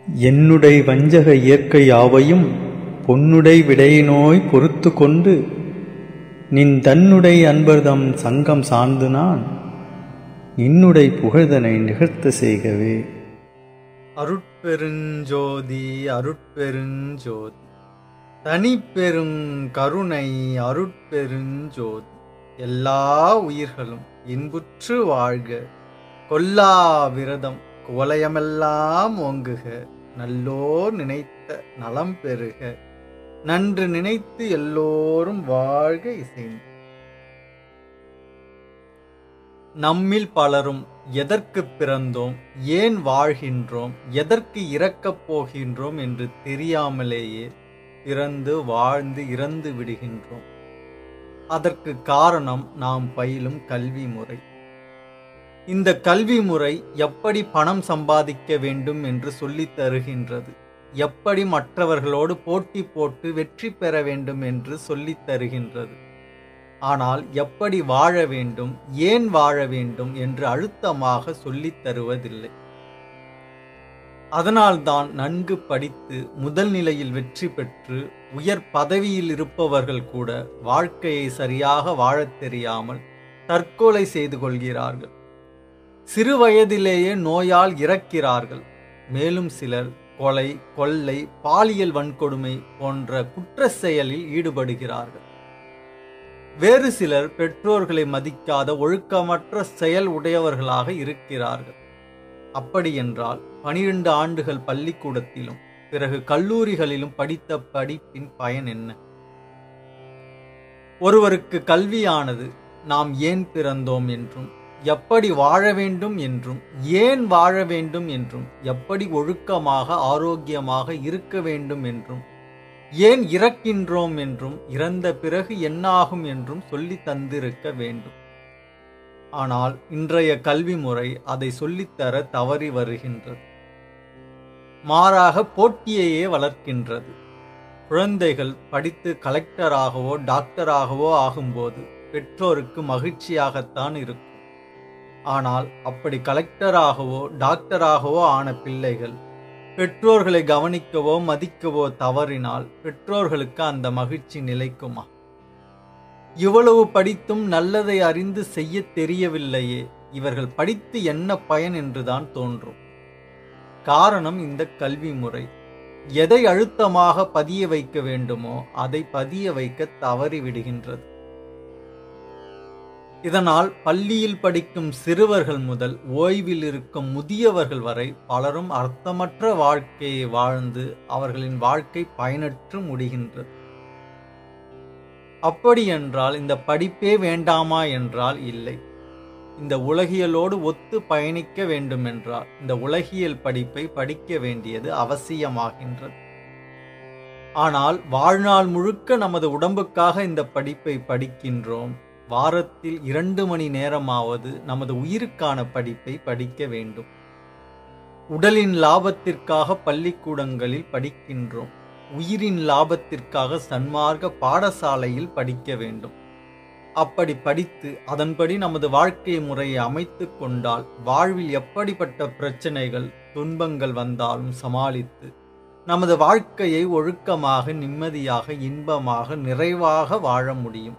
என்னுடை வஞ்சக இயற்கை யாவையும் பொன்னுடை விடையினோய் பொறுத்து கொண்டு நின் தன்னுடை அன்பர்தம் சங்கம் சார்ந்து நான் இன்னுடை புகழ்தனை நிகழ்த்த செய்கவே அருட்பெருஞ்சோதி அருட்பெருஞ்சோதி தனிப்பெருங் கருணை அருட்பெருஞ்சோதி எல்லா உயிர்களும் இன்புற்று வாழ்க கொல்லா விரதம் குவலயமெல்லாம் ஓங்குக நல்லோர் நினைத்த நலம் பெறுக நன்று நினைத்து எல்லோரும் வாழ்க இசைந்து நம்மில் பலரும் எதற்கு பிறந்தோம் ஏன் வாழ்கின்றோம் எதற்கு இறக்கப் போகின்றோம் என்று தெரியாமலேயே பிறந்து வாழ்ந்து இறந்து விடுகின்றோம் அதற்கு காரணம் நாம் பயிலும் கல்வி முறை இந்த கல்வி முறை எப்படி பணம் சம்பாதிக்க வேண்டும் என்று சொல்லித் தருகின்றது எப்படி மற்றவர்களோடு போட்டி போட்டு வெற்றி பெற வேண்டும் என்று சொல்லித் தருகின்றது ஆனால் எப்படி வாழ வேண்டும் ஏன் வாழ வேண்டும் என்று அழுத்தமாக சொல்லித் தருவதில்லை அதனால்தான் நன்கு படித்து முதல் நிலையில் வெற்றி பெற்று உயர் பதவியில் இருப்பவர்கள் கூட வாழ்க்கையை சரியாக வாழத் தெரியாமல் தற்கொலை செய்து கொள்கிறார்கள் சிறு வயதிலேயே நோயால் இறக்கிறார்கள் மேலும் சிலர் கொலை கொள்ளை பாலியல் வன்கொடுமை போன்ற குற்ற செயலில் ஈடுபடுகிறார்கள் வேறு சிலர் பெற்றோர்களை மதிக்காத ஒழுக்கமற்ற செயல் உடையவர்களாக இருக்கிறார்கள் அப்படியென்றால் பனிரெண்டு ஆண்டுகள் பள்ளிக்கூடத்திலும் பிறகு கல்லூரிகளிலும் படித்த படிப்பின் பயன் என்ன ஒருவருக்கு கல்வியானது நாம் ஏன் பிறந்தோம் என்றும் எப்படி வாழ வேண்டும் என்றும் ஏன் வாழ வேண்டும் என்றும் எப்படி ஒழுக்கமாக ஆரோக்கியமாக இருக்க வேண்டும் என்றும் ஏன் இறக்கின்றோம் என்றும் இறந்த பிறகு என்னாகும் என்றும் சொல்லி தந்திருக்க வேண்டும் ஆனால் இன்றைய கல்வி முறை அதை சொல்லித்தர தவறி வருகின்றது மாறாக போட்டியையே வளர்க்கின்றது குழந்தைகள் படித்து கலெக்டராகவோ டாக்டராகவோ ஆகும்போது பெற்றோருக்கு மகிழ்ச்சியாகத்தான் இருக்கும் ஆனால் அப்படி கலெக்டராகவோ டாக்டராகவோ ஆன பிள்ளைகள் பெற்றோர்களை கவனிக்கவோ மதிக்கவோ தவறினால் பெற்றோர்களுக்கு அந்த மகிழ்ச்சி நிலைக்குமா இவ்வளவு படித்தும் நல்லதை அறிந்து செய்ய தெரியவில்லையே இவர்கள் படித்து என்ன பயன் என்றுதான் தோன்றும் காரணம் இந்த கல்வி முறை எதை அழுத்தமாக பதிய வைக்க வேண்டுமோ அதை பதிய வைக்க தவறி விடுகின்றது இதனால் பள்ளியில் படிக்கும் சிறுவர்கள் முதல் ஓய்வில் இருக்கும் முதியவர்கள் வரை பலரும் அர்த்தமற்ற வாழ்க்கையை வாழ்ந்து அவர்களின் வாழ்க்கை பயனற்று முடிகின்றது அப்படியென்றால் இந்த படிப்பே வேண்டாமா என்றால் இல்லை இந்த உலகியலோடு ஒத்து பயணிக்க வேண்டுமென்றால் இந்த உலகியல் படிப்பை படிக்க வேண்டியது அவசியமாகின்றது ஆனால் வாழ்நாள் முழுக்க நமது உடம்புக்காக இந்த படிப்பை படிக்கின்றோம் வாரத்தில் இரண்டு மணி நேரமாவது நமது உயிருக்கான படிப்பை படிக்க வேண்டும் உடலின் லாபத்திற்காக பள்ளிக்கூடங்களில் படிக்கின்றோம் உயிரின் லாபத்திற்காக சன்மார்க்க பாடசாலையில் படிக்க வேண்டும் அப்படி படித்து அதன்படி நமது வாழ்க்கை முறையை அமைத்து கொண்டால் வாழ்வில் எப்படிப்பட்ட பிரச்சனைகள் துன்பங்கள் வந்தாலும் சமாளித்து நமது வாழ்க்கையை ஒழுக்கமாக நிம்மதியாக இன்பமாக நிறைவாக வாழ முடியும்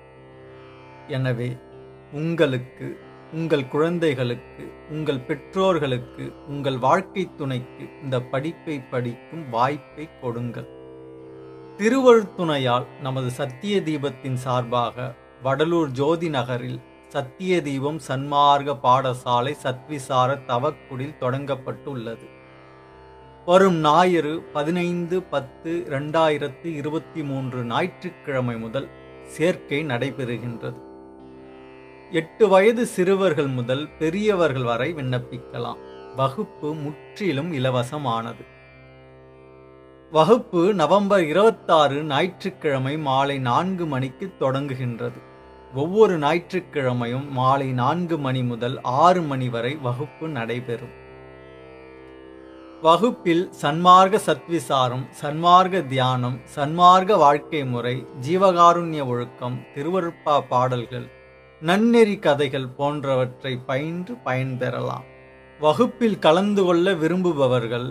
எனவே உங்களுக்கு உங்கள் குழந்தைகளுக்கு உங்கள் பெற்றோர்களுக்கு உங்கள் வாழ்க்கை துணைக்கு இந்த படிப்பை படிக்கும் வாய்ப்பை கொடுங்கள் திருவழுத்துணையால் நமது சத்திய தீபத்தின் சார்பாக வடலூர் ஜோதி நகரில் சத்திய தீபம் சன்மார்க்க பாடசாலை சத்விசார தவக்குடில் தொடங்கப்பட்டுள்ளது வரும் ஞாயிறு பதினைந்து பத்து இரண்டாயிரத்து இருபத்தி மூன்று ஞாயிற்றுக்கிழமை முதல் சேர்க்கை நடைபெறுகின்றது எட்டு வயது சிறுவர்கள் முதல் பெரியவர்கள் வரை விண்ணப்பிக்கலாம் வகுப்பு முற்றிலும் இலவசமானது வகுப்பு நவம்பர் இருபத்தாறு ஞாயிற்றுக்கிழமை மாலை நான்கு மணிக்கு தொடங்குகின்றது ஒவ்வொரு ஞாயிற்றுக்கிழமையும் மாலை நான்கு மணி முதல் ஆறு மணி வரை வகுப்பு நடைபெறும் வகுப்பில் சன்மார்க்க சத்விசாரம் சன்மார்க்க தியானம் சன்மார்க்க வாழ்க்கை முறை ஜீவகாருண்ய ஒழுக்கம் திருவருட்பா பாடல்கள் நன்னெறி கதைகள் போன்றவற்றை பயின்று பயன்பெறலாம் வகுப்பில் கலந்து கொள்ள விரும்புபவர்கள்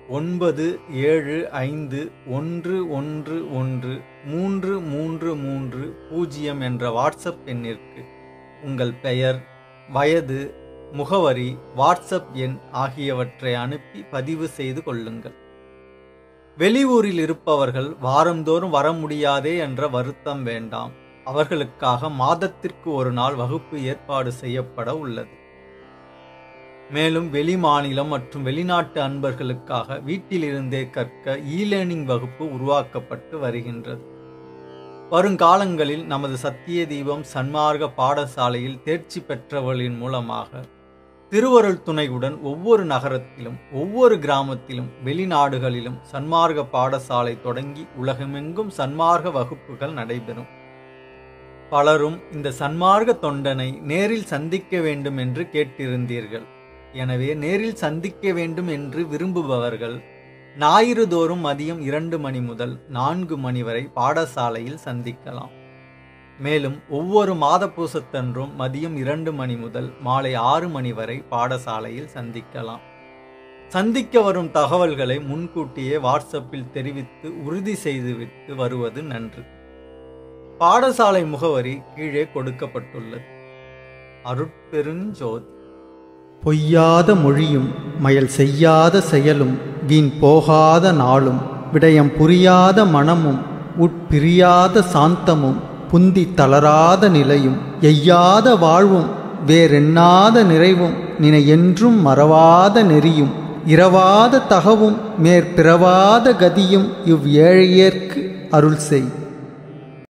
ஒன்பது ஏழு ஐந்து ஒன்று ஒன்று ஒன்று மூன்று மூன்று மூன்று பூஜ்ஜியம் என்ற வாட்ஸ்அப் எண்ணிற்கு உங்கள் பெயர் வயது முகவரி வாட்ஸ்அப் எண் ஆகியவற்றை அனுப்பி பதிவு செய்து கொள்ளுங்கள் வெளியூரில் இருப்பவர்கள் வாரந்தோறும் வர முடியாதே என்ற வருத்தம் வேண்டாம் அவர்களுக்காக மாதத்திற்கு ஒரு நாள் வகுப்பு ஏற்பாடு செய்யப்பட உள்ளது மேலும் வெளி மாநிலம் மற்றும் வெளிநாட்டு அன்பர்களுக்காக வீட்டிலிருந்தே கற்க இ லேர்னிங் வகுப்பு உருவாக்கப்பட்டு வருகின்றது வருங்காலங்களில் நமது சத்திய தீபம் சன்மார்க்க பாடசாலையில் தேர்ச்சி பெற்றவர்களின் மூலமாக திருவருள் துணையுடன் ஒவ்வொரு நகரத்திலும் ஒவ்வொரு கிராமத்திலும் வெளிநாடுகளிலும் சன்மார்க்க பாடசாலை தொடங்கி உலகமெங்கும் சன்மார்க்க வகுப்புகள் நடைபெறும் பலரும் இந்த சன்மார்க்க தொண்டனை நேரில் சந்திக்க வேண்டும் என்று கேட்டிருந்தீர்கள் எனவே நேரில் சந்திக்க வேண்டும் என்று விரும்புபவர்கள் ஞாயிறு தோறும் மதியம் இரண்டு மணி முதல் நான்கு மணி வரை பாடசாலையில் சந்திக்கலாம் மேலும் ஒவ்வொரு மாத பூசத்தன்றும் மதியம் இரண்டு மணி முதல் மாலை ஆறு மணி வரை பாடசாலையில் சந்திக்கலாம் சந்திக்க வரும் தகவல்களை முன்கூட்டியே வாட்ஸ்அப்பில் தெரிவித்து உறுதி செய்துவிட்டு வருவது நன்று பாடசாலை முகவரி கீழே கொடுக்கப்பட்டுள்ளது அருட்பெருஞ்சோதி பொய்யாத மொழியும் மயல் செய்யாத செயலும் வீண் போகாத நாளும் விடயம் புரியாத மனமும் உட்பிரியாத சாந்தமும் புந்தி தளராத நிலையும் எய்யாத வாழ்வும் வேறெண்ணாத நிறைவும் நினை என்றும் மறவாத நெறியும் இரவாத தகவும் மேற்பிறவாத கதியும் இவ் ஏழையேற்கு அருள் செய்